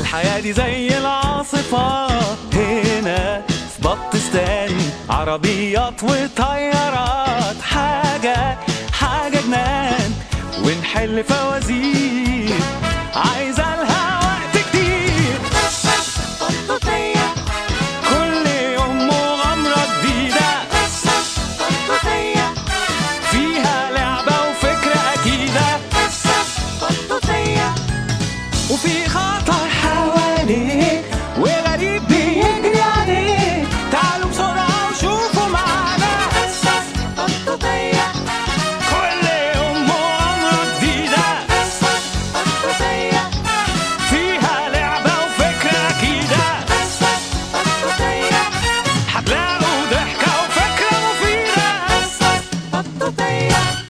الحياة دي زي العاصفة هنا في بطستان عربيات وطيارات حاجة حاجة جنان ونحل فوازير عايزة الهوا